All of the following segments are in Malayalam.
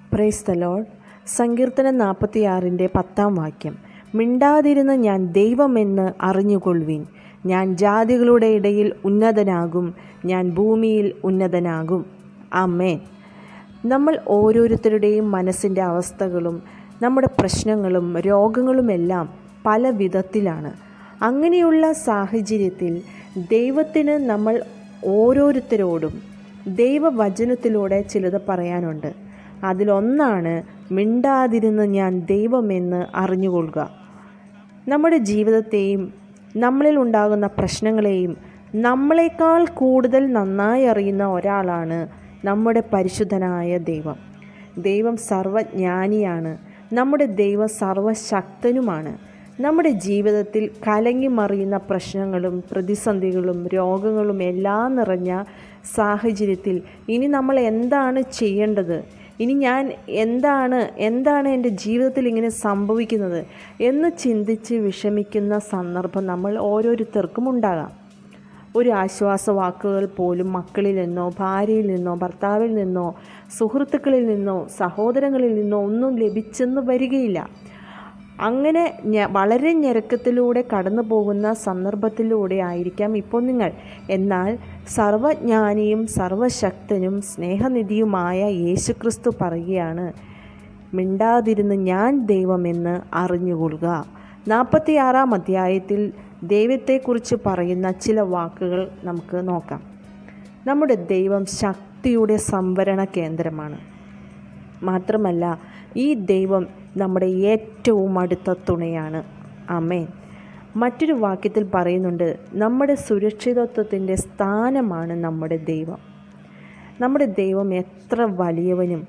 പ്രൈസ് ദ ലോഡ് സങ്കീർത്തനം നാൽപ്പത്തിയാറിൻ്റെ പത്താം വാക്യം മിണ്ടാതിരുന്ന് ഞാൻ ദൈവമെന്ന് അറിഞ്ഞുകൊള്ളുവിൻ ഞാൻ ജാതികളുടെ ഇടയിൽ ഉന്നതനാകും ഞാൻ ഭൂമിയിൽ ഉന്നതനാകും അമ്മേൻ നമ്മൾ ഓരോരുത്തരുടെയും മനസ്സിൻ്റെ അവസ്ഥകളും നമ്മുടെ പ്രശ്നങ്ങളും രോഗങ്ങളുമെല്ലാം പല വിധത്തിലാണ് അങ്ങനെയുള്ള സാഹചര്യത്തിൽ ദൈവത്തിന് നമ്മൾ ഓരോരുത്തരോടും ദൈവവചനത്തിലൂടെ ചിലത് പറയാനുണ്ട് അതിലൊന്നാണ് മിണ്ടാതിരുന്ന് ഞാൻ ദൈവമെന്ന് അറിഞ്ഞുകൊള്ളുക നമ്മുടെ ജീവിതത്തെയും നമ്മളിൽ ഉണ്ടാകുന്ന പ്രശ്നങ്ങളെയും നമ്മളെക്കാൾ കൂടുതൽ നന്നായി അറിയുന്ന ഒരാളാണ് നമ്മുടെ പരിശുദ്ധനായ ദൈവം ദൈവം സർവജ്ഞാനിയാണ് നമ്മുടെ ദൈവം സർവശക്തനുമാണ് നമ്മുടെ ജീവിതത്തിൽ കലങ്ങി മറിയുന്ന പ്രശ്നങ്ങളും പ്രതിസന്ധികളും രോഗങ്ങളും എല്ലാം നിറഞ്ഞ സാഹചര്യത്തിൽ ഇനി നമ്മൾ എന്താണ് ചെയ്യേണ്ടത് ഇനി ഞാൻ എന്താണ് എന്താണ് എൻ്റെ ജീവിതത്തിൽ ഇങ്ങനെ സംഭവിക്കുന്നത് എന്ന് ചിന്തിച്ച് വിഷമിക്കുന്ന സന്ദർഭം നമ്മൾ ഓരോരുത്തർക്കും ഉണ്ടാകാം ഒരു ആശ്വാസവാക്കുകൾ പോലും മക്കളിൽ നിന്നോ ഭാര്യയിൽ നിന്നോ ഭർത്താവിൽ നിന്നോ സുഹൃത്തുക്കളിൽ നിന്നോ സഹോദരങ്ങളിൽ നിന്നോ ഒന്നും ലഭിച്ചെന്ന് വരികയില്ല അങ്ങനെ ഞ- വളരെ ഞെരുക്കത്തിലൂടെ കടന്നു പോകുന്ന സന്ദർഭത്തിലൂടെ ആയിരിക്കാം ഇപ്പോൾ നിങ്ങൾ എന്നാൽ സർവജ്ഞാനിയും സർവശക്തനും സ്നേഹനിധിയുമായ യേശുക്രിസ്തു പറയുകയാണ് മിണ്ടാതിരുന്ന് ഞാൻ ദൈവമെന്ന് അറിഞ്ഞുകൊള്ളുക നാൽപ്പത്തിയാറാം അധ്യായത്തിൽ ദൈവത്തെക്കുറിച്ച് പറയുന്ന ചില വാക്കുകൾ നമുക്ക് നോക്കാം നമ്മുടെ ദൈവം ശക്തിയുടെ സംവരണ കേന്ദ്രമാണ് മാത്രമല്ല ഈ ദൈവം നമ്മുടെ ഏറ്റവും അടുത്ത തുണയാണ് അമേൻ മറ്റൊരു വാക്യത്തിൽ പറയുന്നുണ്ട് നമ്മുടെ സുരക്ഷിതത്വത്തിൻ്റെ സ്ഥാനമാണ് നമ്മുടെ ദൈവം നമ്മുടെ ദൈവം എത്ര വലിയവനും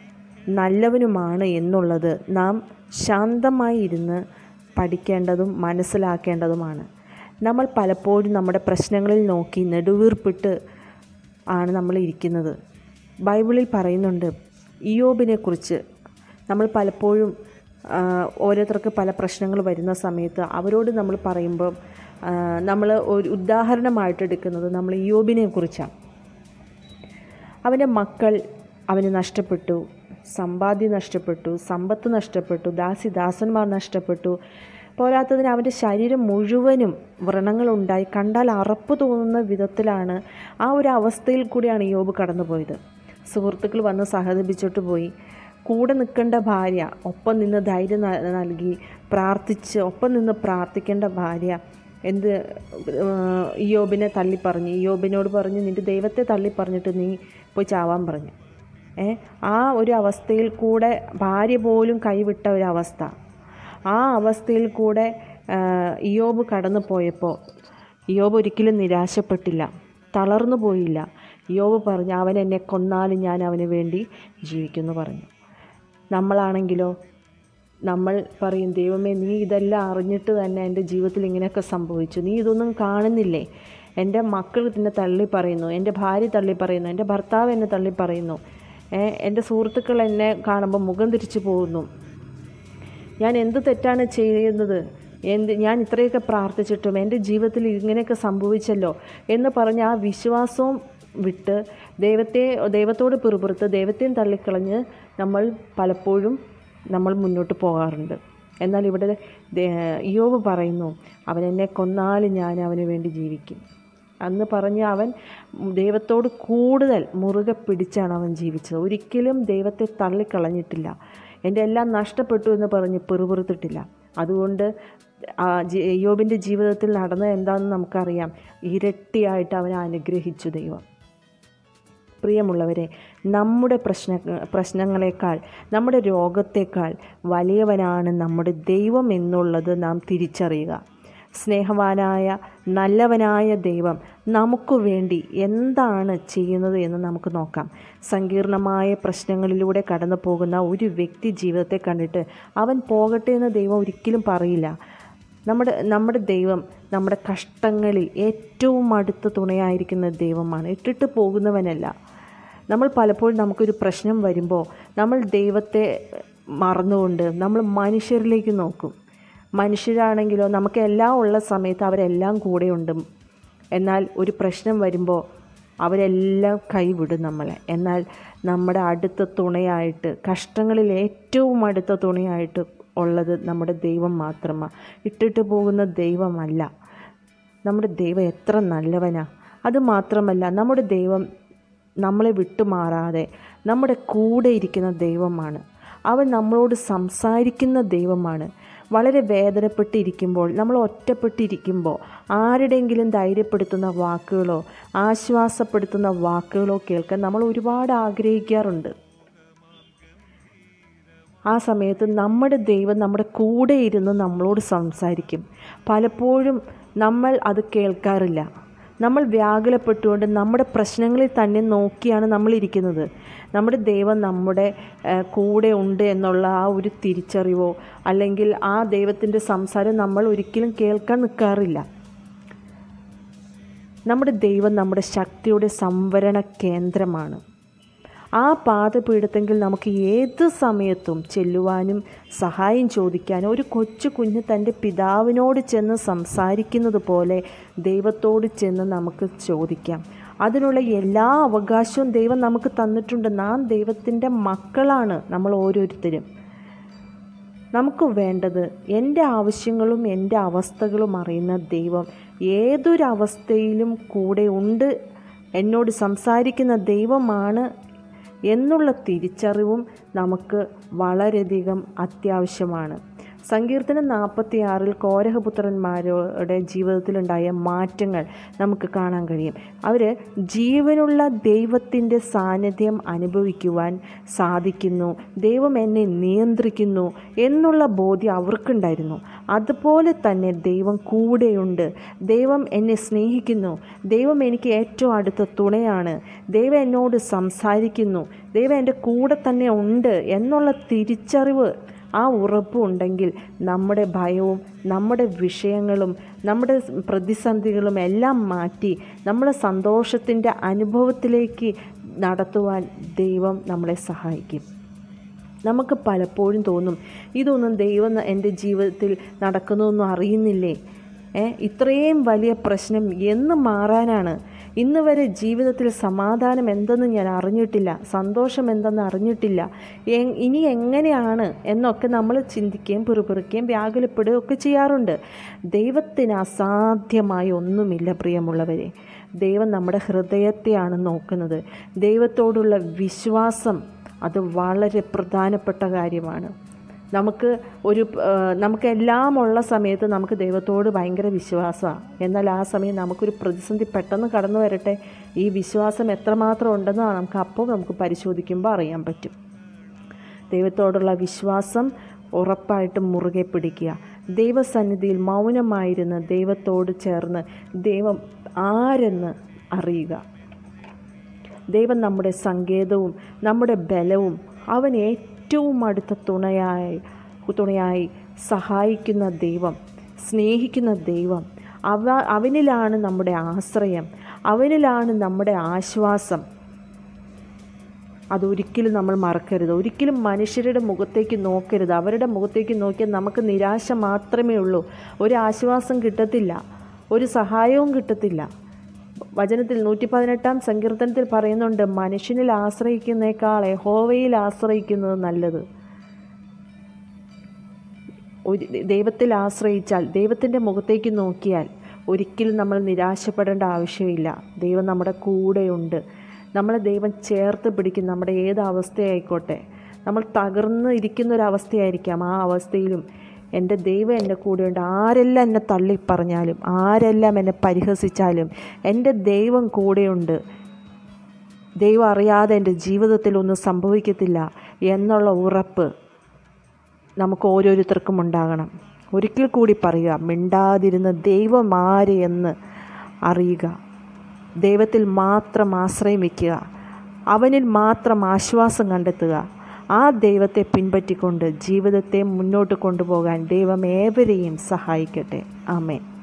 നല്ലവനുമാണ് എന്നുള്ളത് നാം ശാന്തമായി ഇരുന്ന് പഠിക്കേണ്ടതും മനസ്സിലാക്കേണ്ടതുമാണ് നമ്മൾ പലപ്പോഴും നമ്മുടെ പ്രശ്നങ്ങളിൽ നോക്കി നെടുവീർപ്പിട്ട് ആണ് നമ്മൾ ഇരിക്കുന്നത് ബൈബിളിൽ പറയുന്നുണ്ട് ഇയോബിനെക്കുറിച്ച് നമ്മൾ പലപ്പോഴും ആ, ഓരോരുത്തർക്ക് പല പ്രശ്നങ്ങൾ വരുന്ന സമയത്ത് അവരോട് നമ്മൾ പറയുമ്പോൾ നമ്മൾ ഒരു ഉദാഹരണമായിട്ട് എടുക്കുന്നത് നമ്മൾ ഇയോബിനെ കുറിച്ചാണ് അവൻ്റെ മക്കൾ അവന് നഷ്ടപ്പെട്ടു സമ്പാദ്യം നഷ്ടപ്പെട്ടു സമ്പത്ത് നഷ്ടപ്പെട്ടു ദാസി ദാസന്മാർ നഷ്ടപ്പെട്ടു പോരാത്തതിന് അവൻ്റെ ശരീരം മുഴുവനും വ്രണങ്ങളുണ്ടായി കണ്ടാൽ അറപ്പ് തോന്നുന്ന വിധത്തിലാണ് ആ ഒരു അവസ്ഥയിൽ കൂടിയാണ് യോബ് കടന്നുപോയത് സുഹൃത്തുക്കൾ വന്ന് സഹതപിച്ചിട്ട് പോയി കൂടെ നിൽക്കേണ്ട ഭാര്യ ഒപ്പം നിന്ന് ധൈര്യം ന- നൽകി പ്രാർത്ഥിച്ച് ഒപ്പം നിന്ന് പ്രാർത്ഥിക്കേണ്ട ഭാര്യ എന്ത് ഏഹ്, ഇയ്യോബിനെ തള്ളിപ്പറഞ്ഞു ഇയ്യോബിനോട് പറഞ്ഞു നിൻ്റെ ദൈവത്തെ തള്ളിപ്പറഞ്ഞിട്ട് നീ പോയി ചാവാൻ പറഞ്ഞു ഏ ആ ഒരു അവസ്ഥയിൽ കൂടെ ഭാര്യ പോലും കൈവിട്ട ഒരു അവസ്ഥ ആ അവസ്ഥയിൽ കൂടെ ഏഹ്, ഇയ്യോബ് കടന്നു പോയപ്പോൾ ഇയ്യോബ് ഒരിക്കലും നിരാശപ്പെട്ടില്ല തളർന്നു പോയില്ല ഇയ്യോബ് പറഞ്ഞു അവൻ എന്നെ കൊന്നാലും ഞാൻ അവന് വേണ്ടി ജീവിക്കുമെന്ന് പറഞ്ഞു നമ്മളാണെങ്കിലോ നമ്മൾ പറയും ദൈവമേ നീ ഇതെല്ലാം അറിഞ്ഞിട്ട് തന്നെ എൻ്റെ ജീവിതത്തിൽ ഇങ്ങനെയൊക്കെ സംഭവിച്ചു നീ ഇതൊന്നും കാണുന്നില്ലേ എൻ്റെ മക്കൾ എന്നെ തള്ളി പറയുന്നു എൻ്റെ ഭാര്യ തള്ളി പറയുന്നു എൻ്റെ ഭർത്താവ് എന്നെ തള്ളി പറയുന്നു ഏ, എൻ്റെ സുഹൃത്തുക്കൾ എന്നെ കാണുമ്പോൾ മുഖം തിരിച്ചു പോകുന്നു ഞാൻ എന്ത് തെറ്റാണ് ചെയ്യുന്നത് എന്ത് ഞാൻ ഇത്രയൊക്കെ പ്രാർത്ഥിച്ചിട്ടും എൻ്റെ ജീവിതത്തിൽ ഇങ്ങനെയൊക്കെ സംഭവിച്ചല്ലോ എന്ന് പറഞ്ഞ് ആ വിശ്വാസവും വിട്ട് ദൈവത്തെ ദൈവത്തോട് പിറുപിറുത്ത് ദൈവത്തെയും തള്ളിക്കളഞ്ഞ് നമ്മൾ പലപ്പോഴും നമ്മൾ മുന്നോട്ട് പോകാറുണ്ട് എന്നാൽ ഇവിടെ ദേ- ഇയ്യോബ് പറയുന്നു അവൻ എന്നെ കൊന്നാലും ഞാൻ അവന് വേണ്ടി ജീവിക്കും അന്ന് പറഞ്ഞ് അവൻ ദൈവത്തോട് കൂടുതൽ മുറുകെ പിടിച്ചാണ് അവൻ ജീവിച്ചത് ഒരിക്കലും ദൈവത്തെ തള്ളിക്കളഞ്ഞിട്ടില്ല എൻ്റെ എല്ലാം നഷ്ടപ്പെട്ടു എന്ന് പറഞ്ഞ് പെറുപെറുത്തിട്ടില്ല അതുകൊണ്ട് ആ ജി- യോബിൻ്റെ ജീവിതത്തിൽ നടന്നത് എന്താണെന്ന് നമുക്കറിയാം ഇരട്ടിയായിട്ട് അവനെ അനുഗ്രഹിച്ചു ദൈവം പ്രിയമുള്ളവരെ നമ്മുടെ പ്രശ്ന പ്രശ്നങ്ങളെക്കാൾ നമ്മുടെ രോഗത്തെക്കാൾ വലിയവനാണ് നമ്മുടെ ദൈവം എന്നുള്ളത് നാം തിരിച്ചറിയുക സ്നേഹവാനായ നല്ലവനായ ദൈവം നമുക്ക് വേണ്ടി എന്താണ് ചെയ്യുന്നത് എന്ന് നമുക്ക് നോക്കാം സങ്കീർണമായ പ്രശ്നങ്ങളിലൂടെ കടന്നു പോകുന്ന ഒരു വ്യക്തി ജീവിതത്തെ കണ്ടിട്ട് അവൻ പോകട്ടെ എന്ന് ദൈവം ഒരിക്കലും പറയില്ല നമ്മുടെ നമ്മുടെ ദൈവം നമ്മുടെ കഷ്ടങ്ങളിൽ ഏറ്റവും അടുത്ത തുണയായിരിക്കുന്ന ദൈവമാണ് ഇട്ടിട്ട് പോകുന്നവനല്ല നമ്മൾ പലപ്പോഴും നമുക്കൊരു പ്രശ്നം വരുമ്പോൾ നമ്മൾ ദൈവത്തെ മറന്നുകൊണ്ട് നമ്മൾ മനുഷ്യരിലേക്ക് നോക്കും മനുഷ്യരാണെങ്കിലോ നമുക്ക് എല്ലാം ഉള്ള സമയത്ത് അവരെല്ലാം കൂടെയുണ്ട് എന്നാൽ ഒരു പ്രശ്നം വരുമ്പോൾ അവരെല്ലാം കൈവിടും നമ്മളെ എന്നാൽ നമ്മുടെ അടുത്ത തുണയായിട്ട് കഷ്ടങ്ങളിൽ ഏറ്റവും അടുത്ത തുണയായിട്ട് ഉള്ളത് നമ്മുടെ ദൈവം മാത്രമാണ് ഇട്ടിട്ട് പോകുന്ന ദൈവമല്ല നമ്മുടെ ദൈവം എത്ര നല്ലവനാ അത് മാത്രമല്ല നമ്മുടെ ദൈവം നമ്മളെ വിട്ടുമാറാതെ നമ്മുടെ കൂടെ ഇരിക്കുന്ന ദൈവമാണ് അവൻ നമ്മളോട് സംസാരിക്കുന്ന ദൈവമാണ് വളരെ വേദനപ്പെട്ടിരിക്കുമ്പോൾ നമ്മൾ ഒറ്റപ്പെട്ടിരിക്കുമ്പോൾ ആരുടെയെങ്കിലും ധൈര്യപ്പെടുത്തുന്ന വാക്കുകളോ ആശ്വാസപ്പെടുത്തുന്ന വാക്കുകളോ കേൾക്കാൻ നമ്മൾ ഒരുപാട് ആഗ്രഹിക്കാറുണ്ട് ആ സമയത്ത് നമ്മുടെ ദൈവം നമ്മുടെ കൂടെ ഇരുന്ന് നമ്മളോട് സംസാരിക്കും പലപ്പോഴും നമ്മൾ അത് കേൾക്കാറില്ല നമ്മൾ വ്യാകുലപ്പെട്ടുകൊണ്ട് നമ്മുടെ പ്രശ്നങ്ങളിൽ തന്നെ നോക്കിയാണ് നമ്മൾ ഇരിക്കുന്നത് നമ്മുടെ ദൈവം നമ്മുടെ ഏഹ്, കൂടെ ഉണ്ട് എന്നുള്ള ആ ഒരു തിരിച്ചറിവോ അല്ലെങ്കിൽ ആ ദൈവത്തിൻ്റെ സംസാരം നമ്മൾ ഒരിക്കലും കേൾക്കാൻ നിൽക്കാറില്ല നമ്മുടെ ദൈവം നമ്മുടെ ശക്തിയുടെ സംവരണ കേന്ദ്രമാണ് ആ പാദപീഠത്തെങ്കിൽ നമുക്ക് ഏത് സമയത്തും ചെല്ലുവാനും സഹായം ചോദിക്കാനും ഒരു കൊച്ചു കുഞ്ഞ് തൻ്റെ പിതാവിനോട് ചെന്ന് സംസാരിക്കുന്നത് പോലെ ദൈവത്തോട് ചെന്ന് നമുക്ക് ചോദിക്കാം അതിനുള്ള എല്ലാ അവകാശവും ദൈവം നമുക്ക് തന്നിട്ടുണ്ട് നാം ദൈവത്തിൻ്റെ മക്കളാണ് നമ്മൾ ഓരോരുത്തരും നമുക്ക് വേണ്ടത് എൻ്റെ ആവശ്യങ്ങളും എൻ്റെ അവസ്ഥകളും അറിയുന്ന ദൈവം ഏതൊരവസ്ഥയിലും കൂടെ ഉണ്ട് എന്നോട് സംസാരിക്കുന്ന ദൈവമാണ് എന്നുള്ള തിരിച്ചറിവും നമുക്ക് വളരെയധികം അത്യാവശ്യമാണ് സങ്കീർത്തനം നാൽപ്പത്തി ആറിൽ കോരഹപുത്രന്മാരുടെ ജീവിതത്തിലുണ്ടായ മാറ്റങ്ങൾ നമുക്ക് കാണാൻ കഴിയും അവർ ജീവനുള്ള ദൈവത്തിൻ്റെ സാന്നിധ്യം അനുഭവിക്കുവാൻ സാധിക്കുന്നു ദൈവം എന്നെ നിയന്ത്രിക്കുന്നു എന്നുള്ള ബോധ്യം അവർക്കുണ്ടായിരുന്നു അതുപോലെ തന്നെ ദൈവം കൂടെയുണ്ട് ദൈവം എന്നെ സ്നേഹിക്കുന്നു ദൈവം എനിക്ക് ഏറ്റവും അടുത്ത തുണയാണ് ദൈവം എന്നോട് സംസാരിക്കുന്നു ദൈവം എൻ്റെ കൂടെ തന്നെ ഉണ്ട് എന്നുള്ള തിരിച്ചറിവ് ആ ഉറപ്പും ഉണ്ടെങ്കിൽ നമ്മുടെ ഭയവും നമ്മുടെ വിഷയങ്ങളും നമ്മുടെ പ്രതിസന്ധികളും എല്ലാം മാറ്റി നമ്മളെ സന്തോഷത്തിൻ്റെ അനുഭവത്തിലേക്ക് നടത്തുവാൻ ദൈവം നമ്മളെ സഹായിക്കും നമുക്ക് പലപ്പോഴും തോന്നും ഇതൊന്നും ദൈവം എൻ്റെ ജീവിതത്തിൽ നടക്കുന്നതൊന്നും അറിയുന്നില്ലേ ഏ ഇത്രയും വലിയ പ്രശ്നം എന്ന് മാറാനാണ് ഇന്ന് വരെ ജീവിതത്തിൽ സമാധാനം എന്തെന്ന് ഞാൻ അറിഞ്ഞിട്ടില്ല സന്തോഷം എന്തെന്ന് അറിഞ്ഞിട്ടില്ല എ- ഇനി എങ്ങനെയാണ് എന്നൊക്കെ നമ്മൾ ചിന്തിക്കുകയും പിറുപിറുക്കുകയും വ്യാകുലപ്പെടുകയും ഒക്കെ ചെയ്യാറുണ്ട് ദൈവത്തിന് അസാധ്യമായി ഒന്നുമില്ല പ്രിയമുള്ളവരെ ദൈവം നമ്മുടെ ഹൃദയത്തെയാണ് നോക്കുന്നത് ദൈവത്തോടുള്ള വിശ്വാസം അത് വളരെ പ്രധാനപ്പെട്ട കാര്യമാണ് നമുക്ക് ഒരു ആ, നമുക്കെല്ലാം ഉള്ള സമയത്ത് നമുക്ക് ദൈവത്തോട് ഭയങ്കര വിശ്വാസമാണ് എന്നാൽ ആ സമയം നമുക്കൊരു പ്രതിസന്ധി പെട്ടെന്ന് കടന്നു വരട്ടെ ഈ വിശ്വാസം എത്രമാത്രം ഉണ്ടെന്ന് നമുക്ക് അപ്പോൾ നമുക്ക് പരിശോധിക്കുമ്പോൾ അറിയാൻ പറ്റും ദൈവത്തോടുള്ള വിശ്വാസം ഉറപ്പായിട്ട് മുറുകെ പിടിക്കുക ദൈവസന്നിധിയിൽ മൗനമായിരുന്ന് ദൈവത്തോട് ചേർന്ന് ദൈവം ആരെന്ന് അറിയുക ദൈവം നമ്മുടെ സങ്കേതവും നമ്മുടെ ബലവും അവൻ ഏറ്റവും അടുത്ത തുണയായി തുണയായി സഹായിക്കുന്ന ദൈവം സ്നേഹിക്കുന്ന ദൈവം അവ അവനിലാണ് നമ്മുടെ ആശ്രയം അവനിലാണ് നമ്മുടെ ആശ്വാസം അതൊരിക്കലും നമ്മൾ മറക്കരുത് ഒരിക്കലും മനുഷ്യരുടെ മുഖത്തേക്ക് നോക്കരുത് അവരുടെ മുഖത്തേക്ക് നോക്കിയാൽ നമുക്ക് നിരാശ മാത്രമേ ഉള്ളൂ ഒരു ആശ്വാസം കിട്ടത്തില്ല ഒരു സഹായവും കിട്ടത്തില്ല വചനത്തിൽ നൂറ്റി പതിനെട്ടാം സങ്കീർത്തനത്തിൽ പറയുന്നുണ്ട് മനുഷ്യനിൽ ആശ്രയിക്കുന്നേക്കാൾ യഹോവയിൽ ആശ്രയിക്കുന്നത് നല്ലത് ഒരു ദൈവത്തിൽ ആശ്രയിച്ചാൽ ദൈവത്തിൻ്റെ മുഖത്തേക്ക് നോക്കിയാൽ ഒരിക്കലും നമ്മൾ നിരാശപ്പെടേണ്ട ആവശ്യമില്ല ദൈവം നമ്മുടെ കൂടെയുണ്ട് നമ്മളെ ദൈവം ചേർത്ത് പിടിക്കും നമ്മുടെ ഏത് അവസ്ഥയായിക്കോട്ടെ നമ്മൾ തകർന്ന് ഇരിക്കുന്ന ഒരു അവസ്ഥയായിരിക്കാം ആ അവസ്ഥയിലും എൻ്റെ ദൈവം എൻ്റെ കൂടെയുണ്ട് ആരെല്ലാം എന്നെ തള്ളി പറഞ്ഞാലും ആരെല്ലാം എന്നെ പരിഹസിച്ചാലും എൻ്റെ ദൈവം കൂടെയുണ്ട് ദൈവം അറിയാതെ എൻ്റെ ജീവിതത്തിൽ ഒന്നും സംഭവിക്കത്തില്ല എന്നുള്ള ഉറപ്പ് നമുക്ക് ഓരോരുത്തർക്കും ഉണ്ടാകണം ഒരിക്കൽ കൂടി പറയുക മിണ്ടാതിരുന്ന ദൈവം ആര് എന്ന് അറിയുക ദൈവത്തിൽ മാത്രം ആശ്രയം വയ്ക്കുക അവനിൽ മാത്രം ആശ്വാസം കണ്ടെത്തുക ആ ദൈവത്തെ പിൻപറ്റിക്കൊണ്ട് ജീവിതത്തെ മുന്നോട്ട് കൊണ്ടുപോകാൻ ദൈവം ഏവരെയും സഹായിക്കട്ടെ ആമേൻ